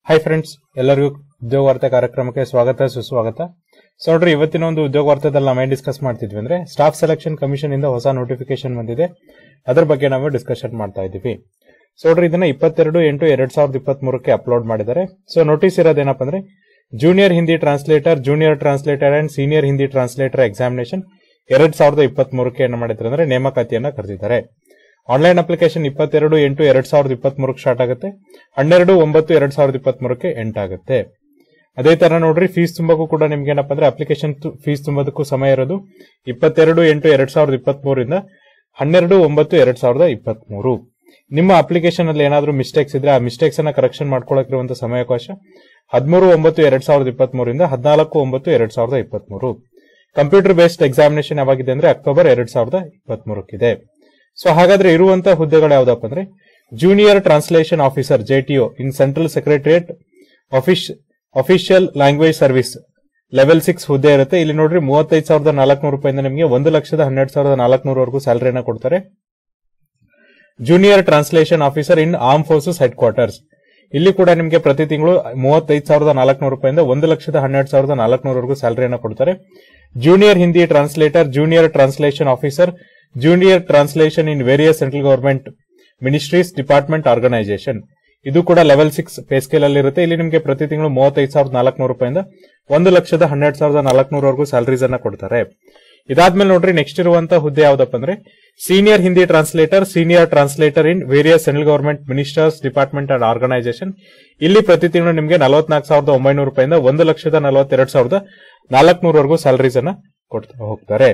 hi friends ಎಲ್ಲರಿಗೂ ಉದ್ಯೋಗ ವಾರ್ತೆ ಕಾರ್ಯಕ್ರಮಕ್ಕೆ ಸ್ವಾಗತ ಸುಸ್ವಾಗತ ಸೊ ನೋಡ್ರಿ ಇವತ್ತಿನ ಒಂದು ಉದ್ಯೋಗ ವಾರ್ತೆದಲ್ಲಿ ನಾವೇನ್ ಡಿಸ್ಕಸ್ ಮಾಡ್ತಿದ್ವಿ ಅಂದ್ರೆ ಸ್ಟಾಫ್ ಸೆಲೆಕ್ಷನ್ ಕಮಿಷನ್ ಇಂದ ಹೊಸ ನೋಟಿಫಿಕೇಶನ್ ಬಂದಿದೆ ಅದರ ಬಗ್ಗೆ ನಾವು ಡಿಸ್ಕಷನ್ ಮಾಡ್ತಾ ಇದ್ದೀವಿ ಸೊ ನೋಡ್ರಿ ಇದನ್ನ ಇಪ್ಪತ್ತೆರಡು ಎಂಟು ಎರಡ್ ಸಾವಿರದ ಇಪ್ಪತ್ತ್ ಮೂರಕ್ಕೆ ಅಪ್ಲೋಡ್ ಮಾಡಿದ್ದಾರೆ ಸೊ ನೋಟಿಸ್ ಇರೋದೇನಪ್ಪ ಅಂದ್ರೆ junior Hindi translator junior translator and senior Hindi translator examination ಎರಡ್ ಸಾವಿರದ ಇಪ್ಪತ್ತ್ ಮೂರಕ್ಕೆ ಏನ್ ಮಾಡಿದ್ದಾರೆ ಅಂದ್ರೆ ನೇಮಕಾತಿಯನ್ನ ಕರೆದಿದ್ದಾರೆ ಆನ್ಲೈನ್ ಅಪ್ಲಿಕೇಶನ್ ಇಪ್ಪತ್ತೆರಡು ಎಂಟು ಎರಡ್ ಸಾವಿರದ ಇಪ್ಪತ್ತ್ ಮೂರಕ್ಕೆ ಸ್ಟಾರ್ಟ್ ಆಗುತ್ತೆ ಹನ್ನೆರಡು ಒಂಬತ್ತು ಎರಡ್ ಸಾವಿರದ ಇಪ್ಪತ್ತ್ ಮೂರಕ್ಕೆ ಎಂಟ್ ಆಗುತ್ತೆ ಅದೇ ತರ ನೋಡ್ರಿ ಫೀಸ್ ತುಂಬಕ್ಕೂ ಕೂಡ ನಿಮ್ಗೆ ಏನಪ್ಪಾ ಅಂದ್ರೆ ಅಪ್ಲಿಕೇಶನ್ ಫೀಸ್ ತುಂಬೋದಕ್ಕೂ ಸಮಯ ಇರೋದು ಇಪ್ಪತ್ತೆರಡು ಎಂಟು ಎರಡ್ ಸಾವಿರದ ಇಪ್ಪತ್ತ್ ಮೂರಿಂದ ಹನ್ನೆರಡು ಒಂಬತ್ತು ಎರಡ್ ಸಾವಿರದ ಇಪ್ಪತ್ತ್ ಮೂರು ನಿಮ್ಮ ಅಪ್ಲಿಕೇಶನ್ ಅಲ್ಲಿ ಏನಾದ್ರೂ ಮಿಸ್ಟೇಕ್ಸ್ ಇದ್ರೆ ಆ ಮಿಸ್ಟೇಕ್ಸ್ ಅನ್ನ ಕರೆಕ್ಷನ್ ಮಾಡ್ಕೊಳ್ಳೋಕಿರುವಂತ ಸಮಯಾವಕಾಶ ಹದಿಮೂರು ಒಂಬತ್ತು ಎರಡ್ ಸಾವಿರದ ಇಪ್ಪತ್ತ್ ಮೂರಿಂದ ಹದಿನಾಲ್ಕು ಒಂಬತ್ತು ಎರಡ್ ಸಾವಿರದ ಇಪ್ಪತ್ತ್ ಮೂರು ಕಂಪ್ಯೂಟರ್ ಬೇಸ್ಡ್ ಎಕ್ಸಾಮಿನೇಷನ್ ಯಾವಾಗಿದೆ ಅಂದ್ರೆ ಅಕ್ಟೋಬರ್ ಎರಡ್ ಸಾವಿರದ ಇಪ್ಪತ್ತ್ ಮೂರಕ್ಕಿದೆ ಸೊ ಹಾಗಾದ್ರೆ ಇರುವಂತಹ ಹುದ್ದೆಗಳು ಯಾವ್ದಪ್ಪ ಅಂದ್ರೆ junior translation officer JTO in central secretariat official language service level six ಹುದ್ದೆ ಇರುತ್ತೆ ಇಲ್ಲಿ ನೋಡ್ರಿ ಮೂವತ್ತೈದು ಸಾವಿರದ ನಾಲ್ಕನೂರು ರೂಪಾಯಿಂದ ನಿಮಗೆ ಒಂದು ಲಕ್ಷದ ಹನ್ನೆರಡು ಸಾವಿರದ ನಾಲ್ಕನೂರವರೆಗೂ ಸ್ಯಾಲರಿನ ಕೊಡ್ತಾರೆ junior translation officer in arm forces headquarters ಇಲ್ಲಿ ಕೂಡ ನಿಮಗೆ ಪ್ರತಿ ತಿಂಗಳು ಮೂವತ್ತೈದು ಸಾವಿರದ ನಾಲ್ಕನೂರು ರೂಪಾಯಿಂದ ಒಂದು ಲಕ್ಷದ ಹನ್ನೆರಡು ಸಾವಿರದ ನಾಲ್ಕನೂರವರೆಗೂ ಸ್ಯಾಲರಿಯನ್ನು ಕೊಡ್ತಾರೆ junior Hindi translator junior translation officer junior translation in various central government ministries department organisation ಇದು ಕೂಡ ಲೆವೆಲ್ ಸಿಕ್ಸ್ ಪೇ ಸ್ಕೇಲ್ ಅಲ್ಲಿ ಇರುತ್ತೆ ಇಲ್ಲಿ ನಿಮಗೆ ಪ್ರತಿ ತಿಂಗಳು ಮೂವತ್ತೈದು ಸಾವಿರದ ನಾಲ್ಕನೂರು ರೂಪಾಯಿಂದ ಒಂದು ಲಕ್ಷದ ಹನ್ನೆರಡು ಸಾವಿರದ ನಾಲ್ಕನೂರವರೆಗೂ ಸ್ಯಾಲರೀಸ್ ಅನ್ನ ಕೊಡ್ತಾರೆ ಇದಾದ್ಮೇಲೆ ನೋಡ್ರಿ ನೆಕ್ಸ್ಟ್ ಇರುವಂತಹ ಹುದ್ದೆ ಯಾವ್ದಪ್ಪ ಅಂದ್ರೆ senior Hindi translator senior translator in various central government ministers department and organisation ಇಲ್ಲಿ ಪ್ರತಿ ತಿಂಗಳು ನಿಮಗೆ ನಲವತ್ನಾಲ್ಕು ಸಾವಿರದ ಒಂಬೈನೂರು ರೂಪಾಯಿಂದ ಒಂದು ಲಕ್ಷದ ನಲವತ್ತೆರಡು ಸಾವಿರದ ನಾಲ್ಕನೂರವರೆಗೂ ಸ್ಯಾಲರೀಸ್ ಅನ್ನ ಕೊಡ್ತಾ ಹೋಗ್ತಾರೆ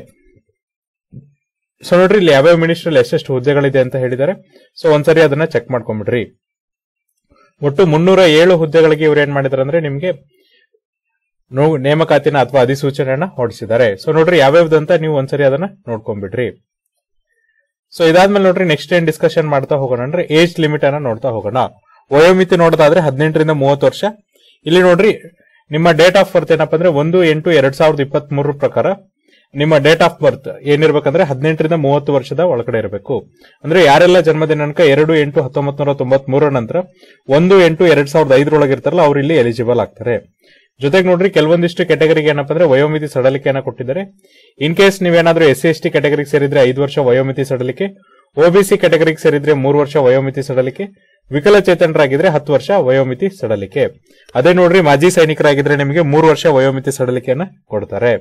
ಸೊ ನೋಡ್ರಿ ಇಲ್ಲಿ ಯಾವ್ಯಾವ ಮಿನಿಸ್ಟ್ರಲ್ಲಿ ಎಷ್ಟೆಷ್ಟು ಹುದ್ದೆಗಳಿದೆ ಅಂತ ಹೇಳಿದ್ದಾರೆ ಸೊ ಒಂದ್ಸರಿ ಅದನ್ನ ಚೆಕ್ ಮಾಡ್ಕೊಂಡ್ಬಿಡ್ರಿ ಒಟ್ಟು ಮುನ್ನೂರ ಏಳು ಹುದ್ದೆಗಳಿಗೆ ಇವ್ರು ಏನ್ ಮಾಡಿದಾರೆ ಅಂದ್ರೆ ನಿಮ್ಗೆ ನೋ- ನೇಮಕಾತಿನ ಅಥವಾ ಅಧಿಸೂಚನೆಯನ್ನ ಹೊರಡಿಸಿದ್ದಾರೆ ಸೊ ನೋಡ್ರಿ ಯಾವ್ಯಾವ್ದಂತ ನೀವು ಒಂದ್ಸರಿ ಅದನ್ನ ನೋಡ್ಕೊಂಡ್ಬಿಡ್ರಿ ಸೊ ಇದಾದ್ಮೇಲೆ ನೋಡ್ರಿ ನೆಕ್ಸ್ಟ್ ಏನ್ ಡಿಸ್ಕಷನ್ ಮಾಡ್ತಾ ಹೋಗೋಣ ಅಂದ್ರೆ ಏಜ್ ಲಿಮಿಟ್ ಅನ್ನ ನೋಡ್ತಾ ಹೋಗೋಣ ವಯೋಮಿತಿ ನೋಡೋದಾದ್ರೆ ಹದಿನೆಂಟರಿಂದ ಮೂವತ್ತು ವರ್ಷ ಇಲ್ಲಿ ನೋಡ್ರಿ ನಿಮ್ಮ ಡೇಟ್ ಆಫ್ ಬರ್ತ್ ಏನಪ್ಪಾ ಅಂದ್ರೆ ಒಂದು ಎಂಟು ಎರಡ್ ಸಾವಿರದ ಇಪ್ಪತ್ತ್ ಮೂರರ ಪ್ರಕಾರ ನಿಮ್ಮ ಡೇಟ್ ಆಫ್ ಬರ್ತ್ ಏನಿರ್ಬೇಕಂದ್ರೆ ಹದಿನೆಂಟರಿಂದ ಮೂವತ್ತು ವರ್ಷದ ಒಳಗಡೆ ಇರಬೇಕು ಅಂದ್ರೆ ಯಾರೆಲ್ಲ ಜನ್ಮ ದಿನಾಂಕ ಎರಡು ಎಂಟು ಹತ್ತೊಂಬತ್ ನೂರ ತೊಂಬತ್ ಮೂರರ ನಂತರ ಒಂದು ಎಂಟು ಎರಡ್ ಸಾವಿರದ ಐದರೊಳಗೆ ಇರ್ತಾರಲ್ಲ ಅವ್ರು ಇಲ್ಲಿ ಎಲಿಜಿಬಲ್ ಆಗ್ತಾರೆ ಜೊತೆಗೆ ನೋಡ್ರಿ ಕೆಲವೊಂದಿಷ್ಟು ಕೆಟಗರಿಗೆ ಏನಪ್ಪ ಅಂದ್ರೆ ವಯೋಮಿತಿ ಸಡಲಿಕೆಯನ್ನ ಕೊಟ್ಟಿದ್ದಾರೆ ಇನ್ ಕೇಸ್ ನೀವೇನಾದ್ರೂ ಎಸ್ ಸಿ ಎಸ್ ಟಿ ಕೆಟಗರಿಗೆ ಸೇರಿದ್ರೆ ಐದು ವರ್ಷ ವಯೋಮಿತಿ ಸಡಲಿಕೆ ಒಬಿಸಿ ಕೆಟಗರಿಗೆ ಸೇರಿದ್ರೆ ಮೂರು ವರ್ಷ ವಯೋಮಿತಿ ಸಡಲಿಕೆ ವಿಕಲಚೇತನರಾಗಿದ್ರೆ ಹತ್ತು ವರ್ಷ ವಯೋಮಿತಿ ಸಡಲಿಕೆ ಅದೇ ನೋಡ್ರಿ ಮಾಜಿ ಸೈನಿಕರಾಗಿದ್ರೆ ನಿಮಗೆ ಮೂರು ವರ್ಷ ವಯೋಮಿತಿ ಸಡಲಿಕೆಯನ್ನ ಕೊಡ್ತಾರೆ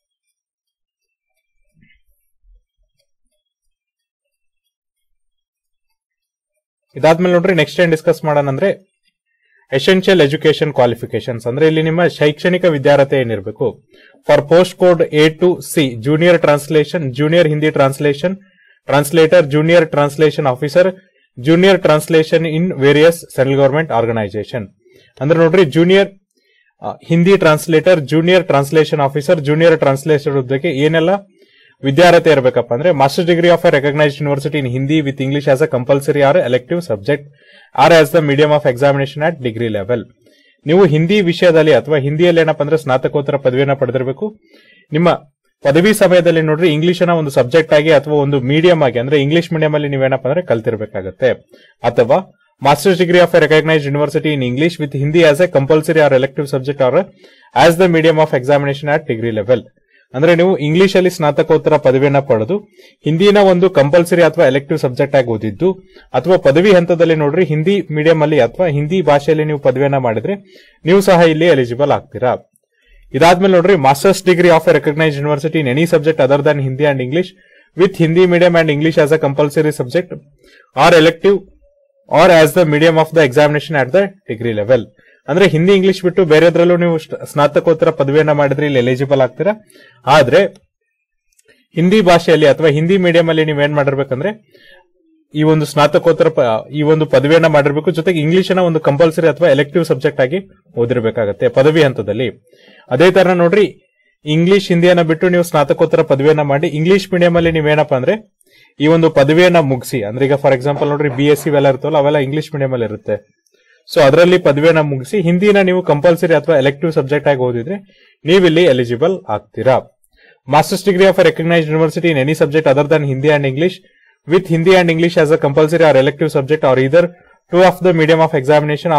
ಇದಾದ್ಮೇಲೆ ನೋಡ್ರಿ ನೆಕ್ಸ್ಟ್ ಏನ್ ಡಿಸ್ಕಸ್ ಮಾಡೋಣ ಅಂದ್ರೆ ಎಸೆನ್ಷಿಯಲ್ ಎಜುಕೇಶನ್ ಕ್ವಾಲಿಫಿಕೇಶನ್ಸ್ ಅಂದ್ರೆ ಇಲ್ಲಿ ನಿಮ್ಮ ಶೈಕ್ಷಣಿಕ ವಿದ್ಯಾರ್ಹತೆ ಏನಿರಬೇಕು for post code A to C junior translation junior Hindi translation translator junior translation officer junior translation in various central government organisation ಅಂದ್ರೆ ನೋಡ್ರಿ junior Hindi translator junior translation officer junior translation ಹುದ್ದೆಗೆ ಏನೆಲ್ಲ ವಿದ್ಯಾರ್ಹತೆ ಇರಬೇಕಪ್ಪ ಅಂದ್ರೆ master degree of a recognised university in Hindi with English as a compulsory or elective subject or as the medium of examination at degree level ನೀವು ಹಿಂದಿ ವಿಷಯದಲ್ಲಿ ಅಥವಾ ಹಿಂದಿಯಲ್ಲಿ ಏನಪ್ಪ ಅಂದ್ರೆ ಸ್ನಾತಕೋತ್ತರ ಪದವಿಯನ್ನ ಪಡೆದಿರಬೇಕು ನಿಮ್ಮ ಪದವಿ ಸಮಯದಲ್ಲಿ ನೋಡ್ರಿ ಇಂಗ್ಲಿಷ್ ನ ಒಂದು ಸಬ್ಜೆಕ್ಟ್ ಆಗಿ ಅಥವಾ ಒಂದು ಮೀಡಿಯಂ ಆಗಿ ಅಂದ್ರೆ ಇಂಗ್ಲಿಷ್ ಮೀಡಿಯಂ ಅಲ್ಲಿ ನೀವೇನಪ್ಪ ಅಂದ್ರೆ ಕಲ್ತಿರ್ಬೇಕಾಗತ್ತೆ ಅಥವಾ masters degree of a recognised university in English with Hindi as a compulsory or elective subject or as the medium of examination at degree level ಅಂದ್ರೆ ನೀವು ಇಂಗ್ಲಿಷ್ ಅಲ್ಲಿ ಸ್ನಾತಕೋತ್ತರ ಪದವಿಯನ್ನ ಪಡೆದು ಹಿಂದಿನ ಒಂದು ಕಂಪಲ್ಸರಿ ಅಥವಾ ಎಲೆಕ್ಟಿವ್ ಸಬ್ಜೆಕ್ಟ್ ಆಗಿ ಓದಿದ್ದು ಅಥವಾ ಪದವಿ ಹಂತದಲ್ಲಿ ನೋಡ್ರಿ ಹಿಂದಿ ಮೀಡಿಯಂ ಅಲ್ಲಿ ಅಥವಾ ಹಿಂದಿ ಭಾಷೆಯಲ್ಲಿ ನೀವು ಪದವಿಯನ್ನ ಮಾಡಿದ್ರೆ ನೀವು ಸಹ ಇಲ್ಲಿ ಎಲಿಜಿಬಲ್ ಆಗ್ತೀರಾ ಇದಾದ್ಮೇಲೆ ನೋಡ್ರಿ masters degree of a recognised university in any subject other than Hindi and English with Hindi medium and English as a compulsory subject or elective or as the medium of the examination at the degree level ಅಂದ್ರೆ Hindi English ಬಿಟ್ಟು ಬೇರೆದ್ರಲ್ಲೂ ನೀವು ಸ್ಟ್- ಸ್ನಾತಕೋತ್ತರ ಪದವಿಯನ್ನ ಮಾಡಿದ್ರೆ ಇಲ್ಲಿ eligible ಆಗ್ತೀರಾ ಆದ್ರೆ ಹಿಂದಿ ಭಾಷೆಯಲ್ಲಿ ಅಥವಾ ಹಿಂದಿ ಮೀಡಿಯಂ ಅಲ್ಲಿ ನೀವೇನ್ ಮಾಡಿರ್ಬೇಕಂದ್ರೆ ಈ ಒಂದು ಸ್ನಾತಕೋತ್ತರ ಪ- ಈ ಒಂದು ಪದವಿಯನ್ನ ಮಾಡಿರ್ಬೇಕು ಜೊತೆಗೆ ಇಂಗ್ಲಿಷಿನ ಒಂದು ಕಂಪಲ್ಸರಿ ಅಥವಾ ಎಲೆಕ್ಟಿವ್ ಸಬ್ಜೆಕ್ಟ್ ಆಗಿ ಓದಿರ್ಬೇಕಾಗತ್ತೆ ಪದವಿ ಹಂತದಲ್ಲಿ ಅದೇ ತರ ನೋಡ್ರಿ ಇಂಗ್ಲಿಷ್ ಹಿಂದಿಯನ್ನ ಬಿಟ್ಟು ನೀವು ಸ್ನಾತಕೋತ್ತರ ಪದವಿಯನ್ನ ಮಾಡಿ ಇಂಗ್ಲಿಷ್ ಮೀಡಿಯಂ ಅಲ್ಲಿ ನೀವೇನಪ್ಪ ಅಂದ್ರೆ ಈ ಒಂದು ಪದವಿಯನ್ನ ಮುಗಿಸಿ ಅಂದ್ರೆ ಈಗ ಫಾರ್ ಎಕ್ಸಾಂಪಲ್ ನೋಡ್ರಿ ಬಿ ಎಸ್ ಸಿ ಇವೆಲ್ಲ ಇರ್ತವಲ್ಲ ಅವೆಲ್ಲ ಇಂಗ್ಲಿಷ್ ಮೀಡಿಯಂ ಅಲ್ಲಿ ಇರುತ್ತೆ ಸೊ ಅದರಲ್ಲಿ ಪದವಿಯನ್ನ ಮುಗಿಸಿ ಹಿಂದಿನ ನೀವು ಕಂಪಲ್ಸರಿ ಅಥವಾ ಎಲೆಕ್ಟಿವ್ ಸಬ್ಜೆಕ್ಟ್ ಆಗಿ ಓದಿದ್ರೆ ನೀವಿಲ್ಲಿ ಎಲಿಜಿಬಲ್ ಆಗ್ತೀರಾ masters degree of a recognised university in any subject other than Hindi and English with Hindi and English as a compulsory or elective subject or either two of the medium of examination or a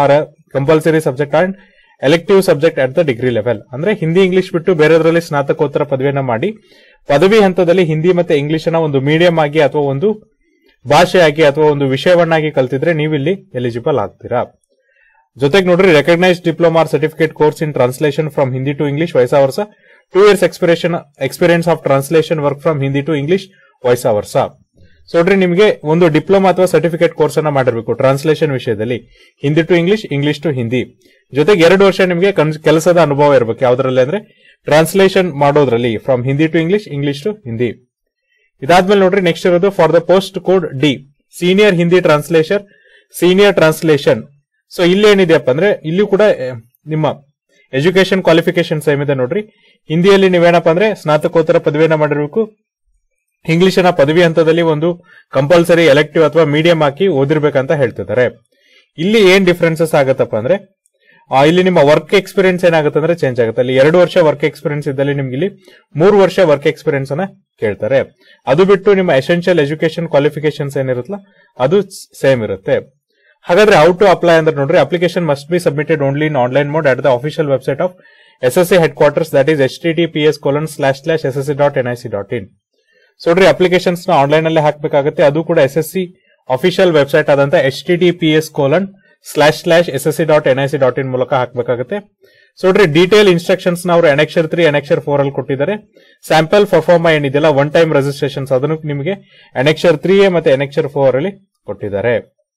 compulsory subject and elective subject at the degree level ಅಂದ್ರೆ Hindi English ಬಿಟ್ಟು ಬೇರೆದ್ರಲ್ಲಿ ಸ್ನಾತಕೋತ್ತರ ಪದವಿಯನ್ನ ಮಾಡಿ ಪದವಿ ಹಂತದಲ್ಲಿ ಹಿಂದಿ ಮತ್ತೆ English ಅನ್ನ ಒಂದು medium ಆಗಿ ಅಥವಾ ಒಂದು ಭಾಷೆಯಾಗಿ ಅಥವಾ ಒಂದು ವಿಷಯವನ್ನಾಗಿ ಕಲ್ತಿದ್ರೆ ನೀವು ಇಲ್ಲಿ ಎಲಿಜಿಬಲ್ ಆಗ್ತೀರಾ ಜೊತೆಗೆ ನೋಡ್ರಿ recognise diploma certificate course in translation from Hindi to English ವಯಸ್ಸ ವರ್ಷ two years expiration experience of translation work from Hindi to English ವಯಸ್ಸ ವರ್ಷ ಸೊ ನೋಡ್ರಿ ನಿಮಗೆ ಒಂದು ಡಿಪ್ಲೊಮಾ ಅಥವಾ ಸರ್ಟಿಫಿಕೇಟ್ ಕೋರ್ಸ್ ಅನ್ನ ಮಾಡಿರ್ಬೇಕು ಟ್ರಾನ್ಸ್ಲೇಷನ್ ವಿಷಯದಲ್ಲಿ Hindi to English English to Hindi ಜೊತೆಗೆ ಎರಡು ವರ್ಷ ನಿಮಗೆ ಕೆಲಸದ ಅನುಭವ ಇರಬೇಕು ಯಾವ್ದ್ರಲ್ಲಿ ಅಂದ್ರೆ ಟ್ರಾನ್ಸ್ಲೇಷನ್ ಮಾಡೋದ್ರಲ್ಲಿ from Hindi to English English to Hindi ಇದಾದ್ಮೇಲೆ ನೋಡ್ರಿ ನೆಕ್ಸ್ಟ್ ಇರೋದು for the post code D senior Hindi translation senior translation so ಇಲ್ಲಿ ಏನಿದೆಯಪ್ಪ ಅಂದ್ರೆ ಇಲ್ಲಿ ಕೂಡ ಆ, ನಿಮ್ಮ ಎಜುಕೇಶನ್ ಕ್ವಾಲಿಫಿಕೇಶನ್ ಸೇಮ್ ಇದೆ ನೋಡ್ರಿ ಹಿಂದಿಯಲ್ಲಿ ನೀವೇನಪ್ಪ ಅಂದ್ರೆ ಸ್ನಾತಕೋತ್ತರ ಪದವಿಯನ್ನ ಮಾಡಿರ್ಬೇಕು ಇಂಗ್ಲಿಷಿನ ಪದವಿ ಹಂತದಲ್ಲಿ ಒಂದು ಕಂಪಲ್ಸರಿ ಎಲೆಕ್ಟಿವ್ ಅಥವಾ ಮೀಡಿಯಂ ಹಾಕಿ ಓದಿರ್ಬೇಕಂತ ಹೇಳ್ತಿದ್ದಾರೆ ಇಲ್ಲಿ ಏನ್ ಡಿಫ್ರೆನ್ಸಸ್ ಆಗತ್ತಪ್ಪ ಅಂದ್ರೆ ಆ, ಇಲ್ಲಿ ನಿಮ್ಮ ವರ್ಕ್ ಎಕ್ಸ್ಪೀರಿಯನ್ಸ್ ಏನಾಗುತ್ತೆ ಅಂದ್ರೆ ಚೇಂಜ್ ಆಗುತ್ತೆ ಅಲ್ಲಿ ಎರಡು ವರ್ಷ ವರ್ಕ್ ಎಕ್ಸ್ಪೀರಿಯನ್ಸ್ ಇದ್ದಲ್ಲಿ ನಿಮ್ಗೆ ಇಲ್ಲಿ ಮೂರು ವರ್ಷ ವರ್ಕ್ ಎಕ್ಸ್ಪೀರಿಯನ್ಸ್ ಅನ್ನ ಕೇಳ್ತಾರೆ ಅದು ಬಿಟ್ಟು ನಿಮ್ಮ ಎಸೆನ್ಷಿಯಲ್ ಎಜುಕೇಶನ್ ಕ್ವಾಲಿಫಿಕೇಶನ್ಸ್ ಏನಿರುತ್ತಲ್ಲ ಅದು ಸೇಮ್ ಇರುತ್ತೆ ಹಾಗಾದ್ರೆ ಹೌ ಟು ಅಪ್ಲೈ ಅಂದ್ರೆ ನೋಡ್ರಿ application must be submitted only in online mode at the official website of S S C headquarters that is H T T P S colon slash slash S S C dot N I C dot in so ನೋಡ್ರಿ applications ನ online ಅಲ್ಲೇ ಹಾಕಬೇಕಾಗುತ್ತೆ ಅದು ಕೂಡ S S C official website ಆದಂತ H T T P S colon slash slash S S C dot N I C dot in ಮೂಲಕ ಹಾಕಬೇಕಾಗುತ್ತೆ so ನೋಡ್ರಿ ಡೀಟೇಲ್ ಇನ್ಸ್ಟ್ರಕ್ಷನ್ಸ್ ನ ಅವರು ಎನೆಕ್ಷರ್ ತ್ರೀ ಎನೆಕ್ಷರ್ ಫೋರ್ ಅಲ್ಲಿ ಕೊಟ್ಟಿದ್ದಾರೆ ಸ್ಯಾಂಪಲ್ ಪರ್ಫಾರ್ಮ ಏನಿದೆಯಲ್ಲ ಒನ್ ಟೈಮ್ ರೆಜಿಸ್ಟ್ರೇಷನ್ಸ್ ಅದನ್ನು ನಿಮಗೆ ಎನೆಕ್ಷರ್ ತ್ರೀ ಎ ಮತ್ತೆ ಎನೆಕ್ಷರ್ ಫೋರ್ ಅಲ್ಲಿ ಕೊಟ್ಟಿದ್ದಾರೆ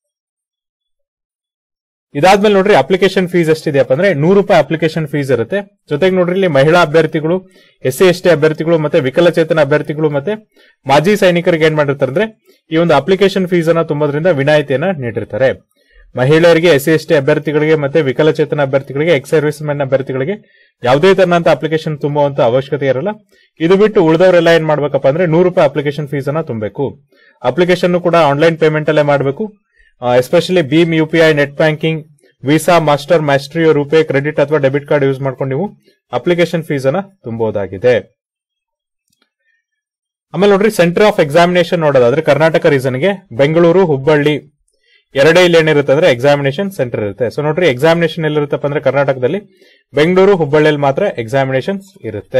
ಇದಾದ್ಮೇಲೆ ನೋಡ್ರಿ ಅಪ್ಲಿಕೇಶನ್ ಫೀಸ್ ಎಷ್ಟಿದೆಯಪ್ಪ ಅಂದ್ರೆ ನೂರು ರೂಪಾಯಿ ಅಪ್ಲಿಕೇಶನ್ ಫೀಸ್ ಇರುತ್ತೆ ಜೊತೆಗೆ ನೋಡ್ರಿ ಇಲ್ಲಿ ಮಹಿಳಾ ಅಭ್ಯರ್ಥಿಗಳು ಎಸ್ ಸಿ ಎಸ್ ಟಿ ಅಭ್ಯರ್ಥಿಗಳು ಮತ್ತೆ ವಿಕಲಚೇತನ ಅಭ್ಯರ್ಥಿಗಳು ಮತ್ತೆ ಮಾಜಿ ಸೈನಿಕರಿಗೆ ಏನ್ ಮಾಡಿರ್ತಾರೆ ಅಂದ್ರೆ ಈ ಒಂದು ಅಪ್ಲಿಕೇಶನ್ ಫೀಸ್ ಅನ್ನ ತುಂಬದ್ರಿಂದ ವಿನಾಯಿತಿಯನ್ನ ನೀಡಿರ್ತಾರೆ ಮಹಿಳೆಯರಿಗೆ ಎಸ್ ಸಿ ಎಸ್ ಟಿ ಅಭ್ಯರ್ಥಿಗಳಿಗೆ ಮತ್ತೆ ವಿಕಲಚೇತನ ಅಭ್ಯರ್ಥಿಗಳಿಗೆ ಎಕ್ಸ್ ಸರ್ವಿಸ್ ಮೆನ್ ಅಭ್ಯರ್ಥಿಗಳಿಗೆ ಯಾವುದೇ ತರನಂತ ಅಪ್ಲಿಕೇಶನ್ ತುಂಬುವಂತ ಅವಶ್ಯಕತೆ ಇರಲ್ಲ ಇದು ಬಿಟ್ಟು ಉಳಿದವರೆಲ್ಲ ಏನ್ ಮಾಡ್ಬೇಕಪ್ಪ ಅಂದ್ರೆ ನೂರು ರೂಪಾಯಿ ಅಪ್ಲಿಕೇಶನ್ ಫೀಸ್ ಅನ್ನ ತುಂಬಬೇಕು ಅಪ್ಲಿಕೇಶನ್ ಕೂಡ ಆನ್ಲೈನ್ ಪೇಮೆಂಟ್ ಅಲ್ಲೇ ಮಾಡಬೇಕು ಎಸ್ಪೆಷಲಿ ಭೀಮ್ U P I net banking Visa Master Maestro RuPay credit ಅಥವಾ ಡೆಬಿಟ್ ಕಾರ್ಡ್ ಯೂಸ್ ಮಾಡ್ಕೊಂಡು ನೀವು ಅಪ್ಲಿಕೇಶನ್ ಫೀಸ್ ಅನ್ನ ತುಂಬಬಹುದಾಗಿದೆ ಆಮೇಲೆ ನೋಡ್ರಿ ಸೆಂಟರ್ ಆಫ್ ಎಕ್ಸಾಮಿನೇಷನ್ ನೋಡೋದಾದ್ರೆ ಕರ್ನಾಟಕ ರೀಸನ್ಗೆ ಬೆಂಗಳೂರು ಹುಬ್ಬಳ್ಳಿ ಎರಡೇ ಇಲ್ಲಿ ಏನಿರುತ್ತೆ ಅಂದ್ರೆ ಎಕ್ಸಾಮಿನೇಷನ್ ಸೆಂಟರ್ ಇರುತ್ತೆ ಸೊ ನೋಡ್ರಿ ಎಕ್ಸಾಮಿನೇಷನ್ ಎಲ್ಲಿರುತ್ತಪ್ಪ ಅಂದ್ರೆ ಕರ್ನಾಟಕದಲ್ಲಿ ಬೆಂಗಳೂರು ಹುಬ್ಬಳ್ಳಿಯಲ್ಲಿ ಮಾತ್ರ ಎಕ್ಸಾಮಿನೇಷನ್ ಇರುತ್ತೆ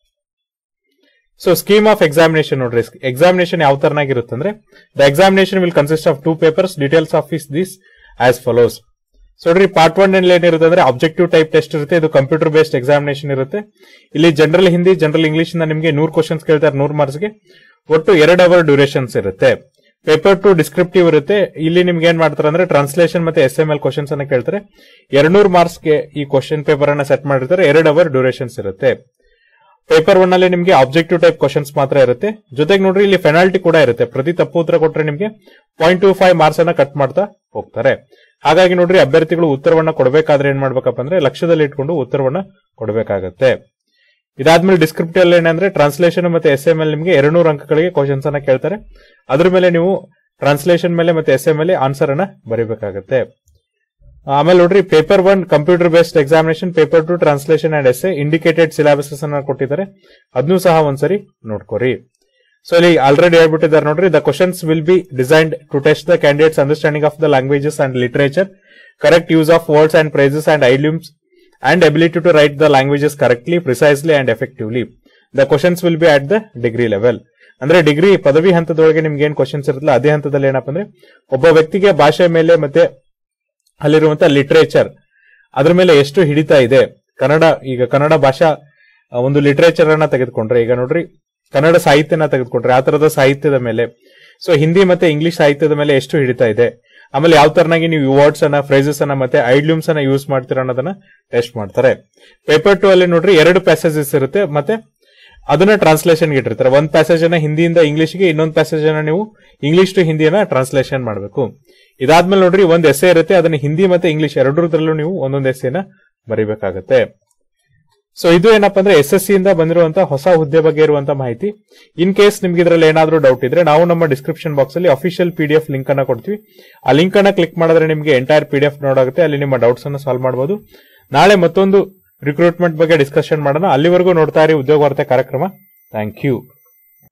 ಸೊ ಸ್ಕೀಮ್ ಆಫ್ ಎಕ್ಸಾಮಿನೇಷನ್ ನೋಡ್ರಿ ಎಕ್ಸಾಮಿನೇಷನ್ ಯಾವ ತರನಾಗಿರುತ್ತೆ ಅಂದ್ರೆ the examination will consist of two papers details of is this as follows so ನೋಡ್ರಿ ಪಾರ್ಟ್ ಒನ್ ಅಲ್ಲಿ ಏನಿರುತ್ತೆ ಅಂದ್ರೆ ಆಬ್ಜೆಕ್ಟಿವ್ ಟೈಪ್ ಟೆಸ್ಟ್ ಇರುತ್ತೆ ಇದು ಕಂಪ್ಯೂಟರ್ ಬೇಸ್ಡ್ ಎಕ್ಸಾಮಿನೇಷನ್ ಇರುತ್ತೆ ಇಲ್ಲಿ ಜನರಲ್ ಹಿಂದಿ ಜನರಲ್ ಇಂಗ್ಲಿಷ್ ಇಂದ ನಿಮಗೆ ನೂರು ಕ್ವಶನ್ಸ್ ಕೇಳ್ತಾರೆ ನೂರು ಮಾರ್ಕ್ಸ್ಗೆ ಒಟ್ಟು ಎರಡು ಅವರ್ ಡ್ಯೂರೇಷನ್ಸ್ ಇರುತ್ತೆ ಪೇಪರ್ ಟು ಡಿಸ್ಕ್ರಿಪ್ಟಿವ್ ಇರುತ್ತೆ ಇಲ್ಲಿ ನಿಮ್ಗೆ ಏನ್ ಮಾಡ್ತಾರೆ ಅಂದ್ರೆ ಟ್ರಾನ್ಸ್ಲೇಷನ್ ಮತ್ತೆ ಎಸ್ ಎಂ ಎಲ್ ಕ್ವಶನ್ಸ್ ಅನ್ನ ಕೇಳ್ತಾರೆ ಎರಡ್ನೂರು ಮಾರ್ಕ್ಸ್ಗೆ ಈ ಕ್ವಶನ್ ಪೇಪರ್ ಅನ್ನ ಸೆಟ್ ಮಾಡಿರ್ತಾರೆ ಎರಡು ಅವರ್ ಡ್ಯೂರೇಷನ್ಸ್ ಇರುತ್ತೆ ಪೇಪರ್ ಒನ್ ಅಲ್ಲಿ ನಿಮಗೆ ಆಬ್ಜೆಕ್ಟಿವ್ ಟೈಪ್ ಕ್ವಶನ್ಸ್ ಮಾತ್ರ ಇರುತ್ತೆ ಜೊತೆಗೆ ನೋಡ್ರಿ ಇಲ್ಲಿ ಪೆನಾಲ್ಟಿ ಕೂಡ ಇರುತ್ತೆ ಪ್ರತಿ ತಪ್ಪು ಉತ್ತರ ಕೊಟ್ರೆ ನಿಮಗೆ ಪಾಯಿಂಟ್ ಟು ಫೈವ್ ಮಾರ್ಕ್ಸ್ ಅನ್ನ ಕಟ್ ಮಾಡ್ತಾ ಹೋಗ್ತಾರೆ ಹಾಗಾಗಿ ನೋಡ್ರಿ ಅಭ್ಯರ್ಥಿಗಳು ಉತ್ತರವನ್ನ ಕೊಡಬೇಕಾದ್ರೆ ಏನ್ ಮಾಡ್ಬೇಕಪ್ಪ ಅಂದ್ರೆ ಲಕ್ಷ್ಯದಲ್ಲಿ ಇಟ್ಕೊಂಡು ಉತ್ತರವನ್ನ ಕೊಡಬೇಕಾಗತ್ತೆ ಇದಾದ್ಮೇಲೆ ಡಿಸ್ಕ್ರಿಪ್ಟಿವ್ ಅಲ್ಲಿ ಏನಂದ್ರೆ ಟ್ರಾನ್ಸ್ಲೇಷನ್ ಮತ್ತೆ ಎಸ್ ಎಂ ಎಲ್ ನಿಮಗೆ ಎರಡ್ನೂರು ಅಂಕಗಳಿಗೆ ಕ್ವಶನ್ಸ್ ಅನ್ನ ಕೇಳ್ತಾರೆ ಅದ್ರ ಮೇಲೆ ನೀವು ಟ್ರಾನ್ಸ್ಲೇಷನ್ ಮೇಲೆ ಮತ್ತೆ ಎಸ್ ಎಂ ಎಲ್ ಆನ್ಸರ್ ಅನ್ನ ಬರೀಬೇಕಾಗತ್ತೆ ಆಮೇಲೆ ನೋಡ್ರಿ paper one computer based examination paper two translation and as indicated syllabuses ಅನ್ನ ಕೊಟ್ಟಿದ್ದಾರೆ ಅದನ್ನು ಸಹ ಒಂದ್ಸರಿ ನೋಡ್ಕೋರಿ ಸೊ ಇಲ್ಲಿ ಆಲ್ರೆಡಿ ಹೇಳ್ಬಿಟ್ಟಿದ್ದಾರೆ ನೋಡ್ರಿ the questions will be designed to test the candidates understanding of the languages and literature correct use of words and phrases and idioms and ability to write the languages correctly precisely and effectively the questions will be at the degree level ಅಂದ್ರೆ degree ಪದವಿ ಹಂತದೊಳಗೆ ನಿಮ್ಗೆ ಏನ್ questions ಇರುತ್ತಲ್ಲ ಅದೇ ಹಂತದಲ್ಲಿ ಏನಪ್ಪ ಅಂದ್ರೆ ಒಬ್ಬ ವ್ಯಕ್ತಿಗೆ ಭಾಷೆ ಮೇಲೆ ಮತ್ತೆ ಅಲ್ಲಿರುವಂತ ಲಿಟರೇಚರ್ ಅದ್ರ ಮೇಲೆ ಎಷ್ಟು ಹಿಡಿತಾ ಇದೆ ಕನ್ನಡ ಈಗ ಕನ್ನಡ ಭಾಷಾ ಆ, ಒಂದು ಲಿಟರೇಚರ್ ಅನ್ನ ತೆಗೆದುಕೊಂಡ್ರೆ ಈಗ ನೋಡ್ರಿ ಕನ್ನಡ ಸಾಹಿತ್ಯನ ತೆಗೆದುಕೊಂಡ್ರೆ ಆ ತರದ ಸಾಹಿತ್ಯದ ಮೇಲೆ ಸೊ ಹಿಂದಿ ಮತ್ತೆ ಇಂಗ್ಲಿಷ್ ಸಾಹಿತ್ಯದ ಮೇಲೆ ಎಷ್ಟು ಹಿಡಿತಾ ಇದೆ ಆಮೇಲೆ ಯಾವ ತರನಾಗಿ ನೀವು ವರ್ಡ್ಸ್ ಅನ್ನ ಫ್ರೇಸಸ್ ಅನ್ನ ಮತ್ತೆ ಐಡ್ಲೂಮ್ಸ್ ಅನ್ನ ಯೂಸ್ ಮಾಡ್ತೀರಾ ಅನ್ನೋದನ್ನ ಟೆಸ್ಟ್ ಮಾಡ್ತಾರೆ ಪೇಪರ್ ಟು ಅಲ್ಲಿ ನೋಡ್ರಿ ಎರಡು ಪ್ಯಾಸೇಜಸ್ ಇರುತ್ತೆ ಮತ್ತೆ ಅದನ್ನ ಟ್ರಾನ್ಸ್ಲೇಷನ್ ಇಟ್ಟಿರ್ತಾರೆ ಒಂದ್ ಪ್ಯಾಸೇಜ್ ಅನ್ನ ಹಿಂದಿಯಿಂದ ಇಂಗ್ಲಿಷ್ಗೆ ಇನ್ನೊಂದು ಪ್ಯಾಸೇಜ್ ಅನ್ನ ನೀವು ಇಂಗ್ಲಿಷ್ ಟು ಹಿಂದಿಯನ್ನ ಟ್ರಾನ್ಸ್ಲೇಷನ್ ಮಾಡಬೇಕು ಇದಾದ್ಮೇಲೆ ನೋಡ್ರಿ ಒಂದ್ ಎಸೆ ಇರುತ್ತೆ ಅದನ್ನ ಹಿಂದಿ ಮತ್ತೆ ಇಂಗ್ಲಿಷ್ ಎರಡರಲ್ಲೂ ನೀವು ಒಂದೊಂದು ಎಸೆನ ಬರೀಬೇಕಾಗತ್ತೆ ಸೊ ಇದು ಏನಪ್ಪಾ ಅಂದ್ರೆ ಎಸ್ ಎಸ್ ಸಿ ಇಂದ ಬಂದಿರುವಂತಹ ಹೊಸ ಹುದ್ದೆ ಬಗ್ಗೆ ಇರುವಂತಹ ಮಾಹಿತಿ ಇನ್ ಕೇಸ್ ನಿಮ್ಗೆ ಇದ್ರಲ್ಲಿ ಏನಾದ್ರೂ ಡೌಟ್ ಇದ್ರೆ ನಾವು ನಮ್ಮ ಡಿಸ್ಕ್ರಿಪ್ಷನ್ ಬಾಕ್ಸ್ ಅಲ್ಲಿ official P D F link ಅನ್ನ ಕೊಡ್ತೀವಿ ಆ ಲಿಂಕ್ ಅನ್ನ ಕ್ಲಿಕ್ ಮಾಡಿದ್ರೆ ನಿಮಗೆ ಎಂಟೈರ್ ಪಿ ಡಿ ಎಫ್ ನೋಡಾಗುತ್ತೆ ಅಲ್ಲಿ ನಿಮ್ಮ ಡೌಟ್ಸ್ ಅನ್ನ ಸಾಲ್ವ್ ಮಾಡಬಹುದು ನಾಳೆ ಮತ್ತೊಂದು ರಿಕ್ರೂಟ್ಮೆಂಟ್ ಬಗ್ಗೆ ಡಿಸ್ಕಷನ್ ಮಾಡೋಣ ಅಲ್ಲಿವರೆಗೂ ನೋಡ್ತಾ ಇರಿ ಉದ್ಯೋಗ ವಾರ್ತೆ ಕಾರ್ಯಕ್ರಮ ಥ್ಯಾಂಕ್ ಯು